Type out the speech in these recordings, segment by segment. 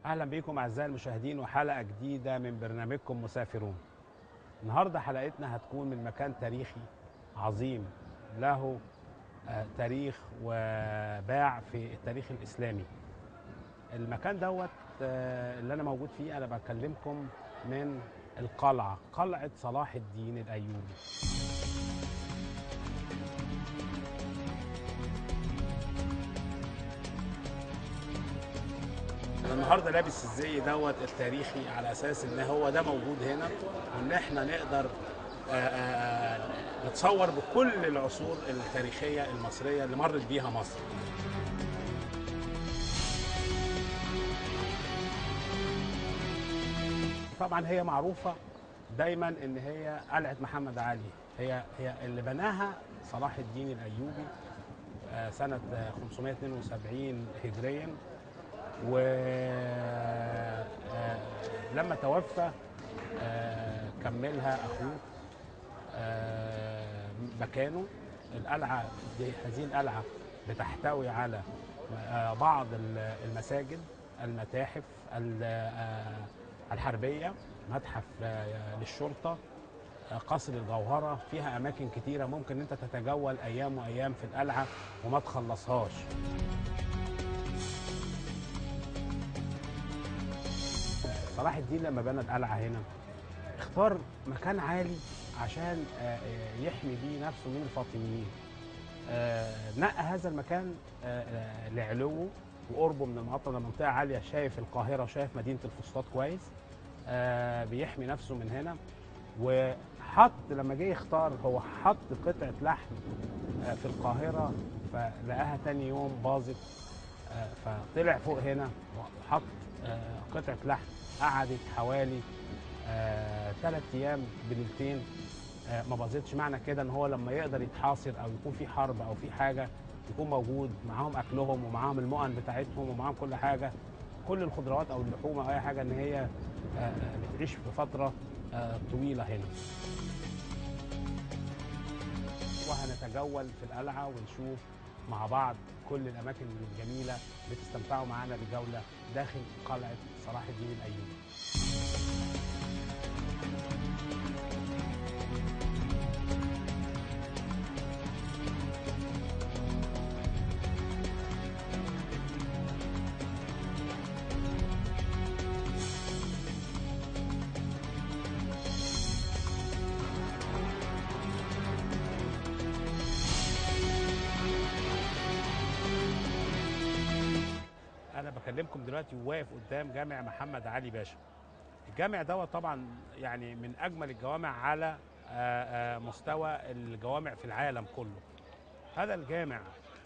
اهلا بيكم اعزائي المشاهدين وحلقه جديده من برنامجكم مسافرون النهارده حلقتنا هتكون من مكان تاريخي عظيم له آه، تاريخ وباع في التاريخ الاسلامي المكان دوت آه، اللي انا موجود فيه انا بكلمكم من القلعه قلعه صلاح الدين الايوبي انا النهارده لابس الزي دوت التاريخي على اساس ان هو ده موجود هنا وان احنا نقدر آه، آه، آه، نتصور بكل العصور التاريخيه المصريه اللي مرت بيها مصر طبعا هي معروفه دايما ان هي قلعه محمد علي هي هي اللي بناها صلاح الدين الايوبي آه، سنه آه، 572 هجريا ولما توفى آه، كملها اخوه آه، مكانه القلعه دي هذه القلعه بتحتوي على آه، بعض ال- المساجد المتاحف ال- آه، الحربيه متحف آه، للشرطه آه، قصر الجوهره فيها اماكن كتيره ممكن انت تتجول ايام وايام في القلعه وما تخلصهاش صلاح الدين لما بنى القلعه هنا اختار مكان عالي عشان آه، آه، يحمي بيه نفسه من الفاطميين آه، نقى هذا المكان آه، آه، لعلوه وقربه من المنطقه منطقه عاليه شايف القاهره وشايف مدينه الفسطاط كويس آه، بيحمي نفسه من هنا وحط لما جه يختار هو حط قطعه لحم آه، في القاهره فلقاها تاني يوم باظت آه، فطلع فوق هنا وحط آه، قطعه لحم قعدت حوالي ثلاث ايام بليلتين آه، ما باظتش معنى كده ان هو لما يقدر يتحاصر او يكون في حرب او في حاجه يكون موجود معاهم اكلهم ومعاهم المؤن بتاعتهم ومعاهم كل حاجه كل الخضروات او اللحوم او اي حاجه ان هي آه، آه، بتعيش في فتره آه، طويله هنا وهنتجول في القلعه ونشوف مع بعض كل الاماكن الجميله بتستمتعوا معانا بجوله داخل قلعه صلاح الدين الايوبي انا بكلمكم دلوقتي وواقف قدام جامع محمد علي باشا الجامع دوت طبعا يعني من اجمل الجوامع على آه، آه، مستوى الجوامع في العالم كله هذا الجامع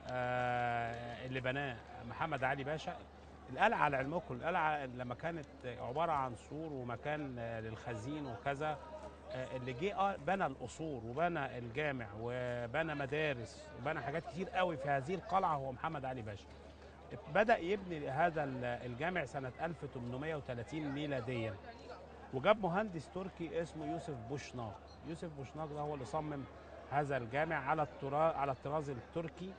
آه، اللي بناه محمد علي باشا القلعه على علمكم القلعه لما كانت عباره عن سور ومكان آه، للخزين وكذا آه، اللي جه آه، بنى القصور وبنى الجامع وبنى مدارس وبنى حاجات كتير قوي في هذه القلعه هو محمد علي باشا بدأ يبني هذا ال- الجامع سنة 1830 ميلاديا وجاب مهندس تركي اسمه يوسف بوشناق يوسف بوشناق ده هو اللي صمم هذا الجامع على الطراز على الطراز التركي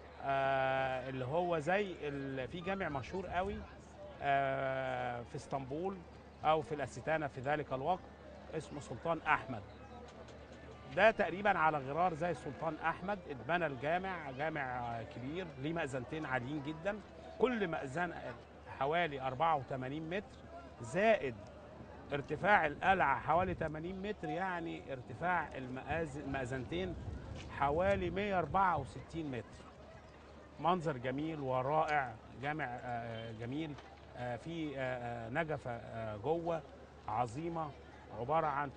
آه اللي هو زي ال- في جامع مشهور قوي آه في اسطنبول او في الاستانه في ذلك الوقت اسمه سلطان احمد ده تقريبا على غرار زي السلطان احمد اتبنى الجامع جامع كبير ليه مأذنتين عاليين جدا كل مأذن حوالي 84 متر زائد ارتفاع القلعه حوالي 80 متر يعني ارتفاع المآذن المأذنتين حوالي 164 متر منظر جميل ورائع جامع آه، جميل آه، في آه، آه، نجفه آه، جوه عظيمه عباره عن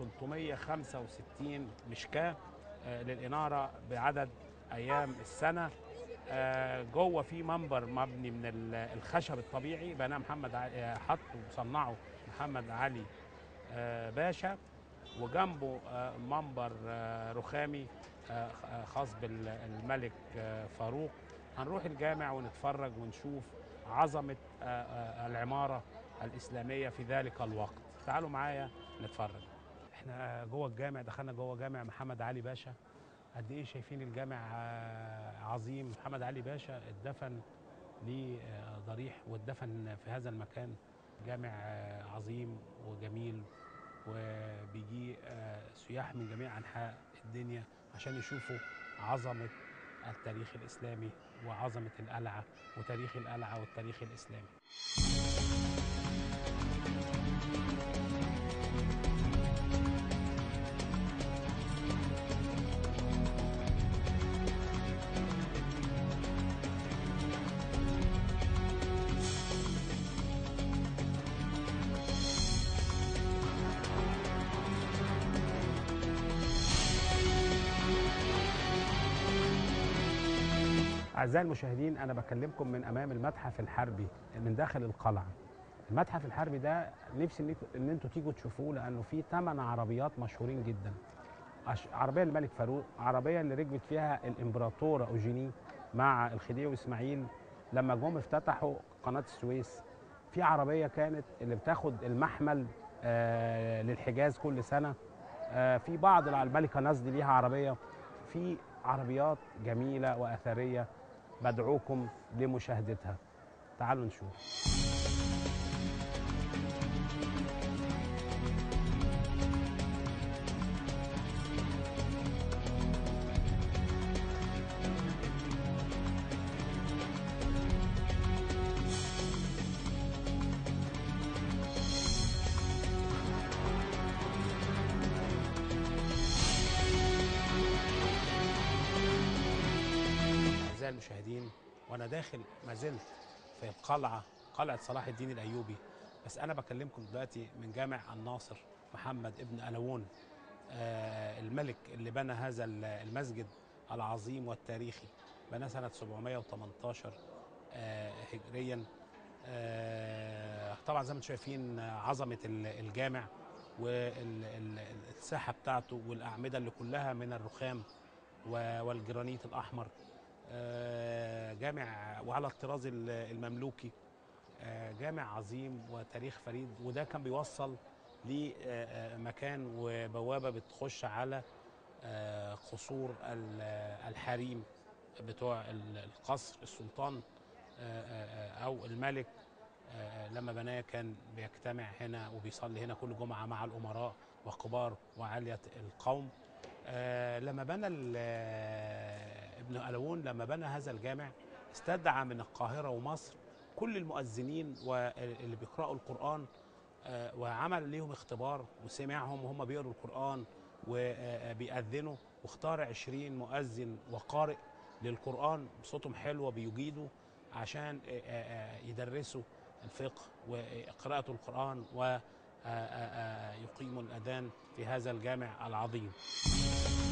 365 مشكاه آه، للاناره بعدد ايام السنه آه، جوه في منبر مبني من ال- الخشب الطبيعي بناه محمد علي آه، حطه وصنعه محمد علي آه، باشا وجنبه آه، منبر آه، رخامي آه، آه، خاص بالملك آه، فاروق هنروح الجامع ونتفرج ونشوف عظمة آه، آه، العمارة الإسلامية في ذلك الوقت تعالوا معايا نتفرج احنا جوه الجامع دخلنا جوه جامع محمد علي باشا قد ايه شايفين الجامع آه، عظيم محمد علي باشا اتدفن ليه آه، ضريح واتدفن في هذا المكان جامع آه، عظيم وجميل وبيجي آه، سياح من جميع انحاء الدنيا عشان يشوفوا عظمه التاريخ الاسلامي وعظمه القلعه وتاريخ القلعه والتاريخ الاسلامي أعزائي المشاهدين أنا بكلمكم من أمام المتحف الحربي من داخل القلعة. المتحف الحربي ده نفسي إنكم- إن أنتوا تيجوا تشوفوه لأنه فيه ثمان عربيات مشهورين جدا. عش- عربية للملك فاروق، عربية اللي ركبت فيها الإمبراطورة أوجيني مع الخديوي إسماعيل لما جم افتتحوا قناة السويس. في عربية كانت اللي بتاخد المحمل آه للحجاز كل سنة. آه في بعض الع- الملكة نزدي ليها عربية. في عربيات جميلة وأثرية بدعوكم لمشاهدتها تعالوا نشوف أعزائي المشاهدين وأنا داخل ما زلت في القلعة قلعة صلاح الدين الأيوبي بس أنا بكلمكم دلوقتي من جامع الناصر محمد ابن ألوون آه الملك اللي بنى هذا ال- المسجد العظيم والتاريخي بنى سنة 718 آه هجريا آه طبعا زي ما انتم شايفين آه، عظمة ال- الجامع والساحة بتاعته والأعمدة اللي كلها من الرخام و- والجرانيت الأحمر آه، جامع وعلى الطراز ال- المملوكي آه، جامع عظيم وتاريخ فريد وده كان بيوصل لمكان وبوابة بتخش على آه، قصور ال- الحريم بتوع ال- القصر السلطان آه، آه، أو الملك آه، لما بناه كان بيجتمع هنا وبيصلي هنا كل جمعة مع الأمراء وكبار وعالية القوم آه، لما بنى ال- آه، ابن ألوون لما بنى هذا الجامع استدعى من القاهرة ومصر كل المؤذنين واللي بيقرأوا القرآن آه، وعمل ليهم اختبار وسمعهم وهم بيقروا القرآن وبيأذنوا واختار عشرين مؤذن وقارئ للقرآن بصوتهم حلو وبيجيدوا عشان آه، آه، آه، يدرسوا الفقه وقراءة القرآن ويقيموا الأذان في هذا الجامع العظيم